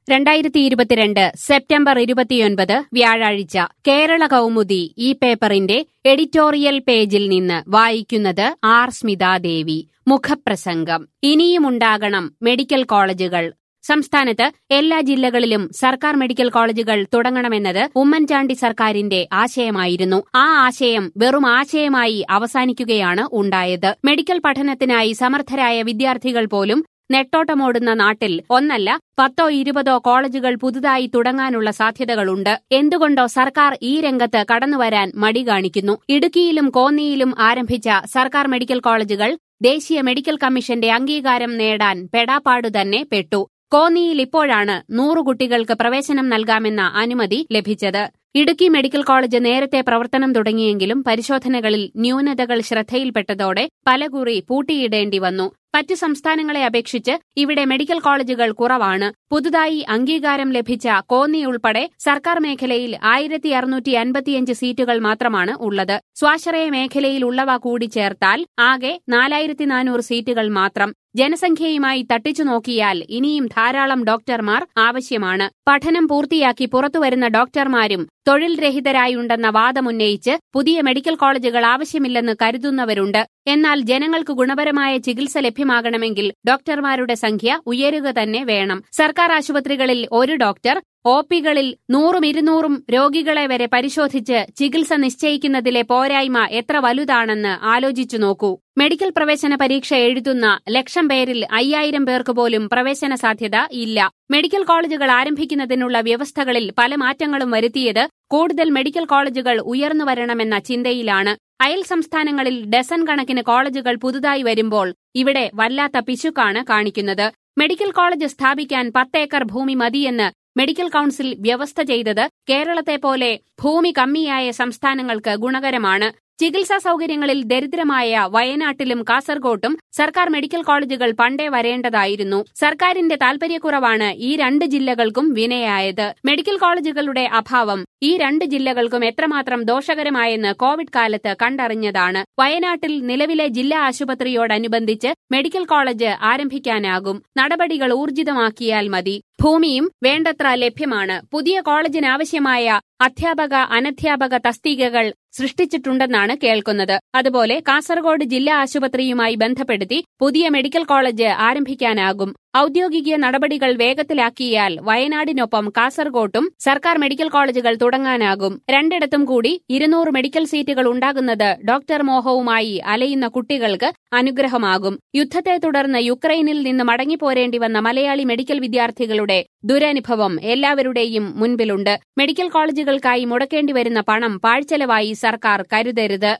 രണ്ടായിരത്തി ഇരുപത്തിരണ്ട് സെപ്റ്റംബർ ഇരുപത്തിയൊൻപത് വ്യാഴാഴ്ച കേരള കൗമുദി ഈ പേപ്പറിന്റെ എഡിറ്റോറിയൽ പേജിൽ നിന്ന് വായിക്കുന്നത് ആർ സ്മിതാദേവി മുഖപ്രസംഗം ഇനിയുമുണ്ടാകണം മെഡിക്കൽ കോളേജുകൾ സംസ്ഥാനത്ത് എല്ലാ ജില്ലകളിലും സർക്കാർ മെഡിക്കൽ കോളേജുകൾ തുടങ്ങണമെന്നത് ഉമ്മൻചാണ്ടി സർക്കാരിന്റെ ആശയമായിരുന്നു ആ ആശയം വെറും ആശയമായി അവസാനിക്കുകയാണ് ഉണ്ടായത് മെഡിക്കൽ പഠനത്തിനായി സമർത്ഥരായ വിദ്യാർത്ഥികൾ പോലും നെട്ടോട്ടമോടുന്ന നാട്ടിൽ ഒന്നല്ല പത്തോ ഇരുപതോ കോളേജുകൾ പുതുതായി തുടങ്ങാനുള്ള സാധ്യതകളുണ്ട് എന്തുകൊണ്ടോ സർക്കാർ ഈ രംഗത്ത് കടന്നുവരാൻ മടി കാണിക്കുന്നു ഇടുക്കിയിലും കോന്നിയിലും ആരംഭിച്ച സർക്കാർ മെഡിക്കൽ കോളേജുകൾ ദേശീയ മെഡിക്കൽ കമ്മീഷന്റെ അംഗീകാരം നേടാൻ പെടാപ്പാടു തന്നെ പെട്ടു കോന്നിയിൽ ഇപ്പോഴാണ് നൂറു കുട്ടികൾക്ക് പ്രവേശനം നൽകാമെന്ന അനുമതി ലഭിച്ചത് ഇടുക്കി മെഡിക്കൽ കോളേജ് നേരത്തെ പ്രവർത്തനം തുടങ്ങിയെങ്കിലും പരിശോധനകളിൽ ന്യൂനതകൾ ശ്രദ്ധയിൽപ്പെട്ടതോടെ പലകുറി പൂട്ടിയിടേണ്ടി വന്നു മറ്റു സംസ്ഥാനങ്ങളെ അപേക്ഷിച്ച് ഇവിടെ മെഡിക്കൽ കോളേജുകൾ കുറവാണ് പുതുതായി അംഗീകാരം ലഭിച്ച കോന്നി ഉൾപ്പെടെ സർക്കാർ മേഖലയിൽ ആയിരത്തി അറുന്നൂറ്റി അൻപത്തിയഞ്ച് സീറ്റുകൾ മാത്രമാണ് ഉള്ളത് സ്വാശ്രയ മേഖലയിലുള്ളവ കൂടി ചേർത്താൽ ആകെ നാലായിരത്തി നാനൂറ് സീറ്റുകൾ മാത്രം ജനസംഖ്യയുമായി തട്ടിച്ചു നോക്കിയാൽ ഇനിയും ധാരാളം ഡോക്ടർമാർ ആവശ്യമാണ് പഠനം പൂർത്തിയാക്കി പുറത്തുവരുന്ന ഡോക്ടർമാരും തൊഴിൽ രഹിതരായുണ്ടെന്ന വാദമുന്നയിച്ച് പുതിയ മെഡിക്കൽ കോളേജുകൾ ആവശ്യമില്ലെന്ന് കരുതുന്നവരുണ്ട് എന്നാൽ ജനങ്ങൾക്ക് ഗുണപരമായ ചികിത്സ ലഭ്യമാകണമെങ്കിൽ ഡോക്ടർമാരുടെ സംഖ്യ ഉയരുക തന്നെ വേണം സർക്കാർ ആശുപത്രികളിൽ ഒരു ഡോക്ടർ ഒ പികളിൽ നൂറും ഇരുന്നൂറും രോഗികളെ വരെ പരിശോധിച്ച് ചികിത്സ നിശ്ചയിക്കുന്നതിലെ പോരായ്മ എത്ര വലുതാണെന്ന് ആലോചിച്ചു നോക്കൂ മെഡിക്കൽ പ്രവേശന പരീക്ഷ എഴുതുന്ന ലക്ഷം പേരിൽ അയ്യായിരം പേർക്ക് പോലും പ്രവേശന സാധ്യത ഇല്ല മെഡിക്കൽ കോളേജുകൾ ആരംഭിക്കുന്നതിനുള്ള വ്യവസ്ഥകളിൽ പല മാറ്റങ്ങളും വരുത്തിയത് കൂടുതൽ മെഡിക്കൽ കോളേജുകൾ ഉയർന്നു വരണമെന്ന ചിന്തയിലാണ് അയൽ സംസ്ഥാനങ്ങളിൽ ഡസൻ കണക്കിന് കോളേജുകൾ പുതുതായി വരുമ്പോൾ ഇവിടെ വല്ലാത്ത പിശുക്കാണ് കാണിക്കുന്നത് മെഡിക്കൽ കോളേജ് സ്ഥാപിക്കാൻ പത്തേക്കർ ഭൂമി മതിയെന്ന് മെഡിക്കൽ കൌൺസിൽ വ്യവസ്ഥ ചെയ്തത് കേരളത്തെ പോലെ ഭൂമി കമ്മിയായ സംസ്ഥാനങ്ങൾക്ക് ഗുണകരമാണ് ചികിത്സാ സൌകര്യങ്ങളിൽ ദരിദ്രമായ വയനാട്ടിലും കാസർകോട്ടും സർക്കാർ മെഡിക്കൽ കോളേജുകൾ പണ്ടേ വരേണ്ടതായിരുന്നു സർക്കാരിന്റെ താൽപര്യക്കുറവാണ് ഈ രണ്ട് ജില്ലകൾക്കും വിനയായത് മെഡിക്കൽ കോളേജുകളുടെ അഭാവം ഈ രണ്ട് ജില്ലകൾക്കും എത്രമാത്രം ദോഷകരമായെന്ന് കോവിഡ് കാലത്ത് കണ്ടറിഞ്ഞതാണ് വയനാട്ടിൽ നിലവിലെ ജില്ലാ ആശുപത്രിയോടനുബന്ധിച്ച് മെഡിക്കൽ കോളേജ് ആരംഭിക്കാനാകും നടപടികൾ ഊർജിതമാക്കിയാൽ മതി ഭൂമിയും വേണ്ടത്ര ലഭ്യമാണ് പുതിയ കോളേജിനാവശ്യമായ അധ്യാപക അനധ്യാപക തസ്തികകൾ സൃഷ്ടിച്ചിട്ടുണ്ടെന്നാണ് കേൾക്കുന്നത് അതുപോലെ കാസർഗോഡ് ജില്ലാ ആശുപത്രിയുമായി ബന്ധപ്പെടുത്തി പുതിയ മെഡിക്കൽ കോളേജ് ആരംഭിക്കാനാകും ഔദ്യോഗിക നടപടികൾ വേഗത്തിലാക്കിയാൽ വയനാടിനൊപ്പം കാസർഗോട്ടും സർക്കാർ മെഡിക്കൽ കോളേജുകൾ തുടങ്ങാനാകും രണ്ടിടത്തും കൂടി ഇരുന്നൂറ് മെഡിക്കൽ സീറ്റുകൾ ഉണ്ടാകുന്നത് ഡോക്ടർ മോഹവുമായി അലയുന്ന കുട്ടികൾക്ക് അനുഗ്രഹമാകും യുദ്ധത്തെ തുടർന്ന് യുക്രൈനിൽ നിന്ന് മടങ്ങിപ്പോരേണ്ടി വന്ന മലയാളി മെഡിക്കൽ വിദ്യാർത്ഥികളുടെ ദുരനുഭവം എല്ലാവരുടെയും മുൻപിലുണ്ട് മെഡിക്കൽ കോളേജുകൾക്കായി മുടക്കേണ്ടി വരുന്ന പണം പാഴ്ചെലവായി സർക്കാർ കരുതരുത്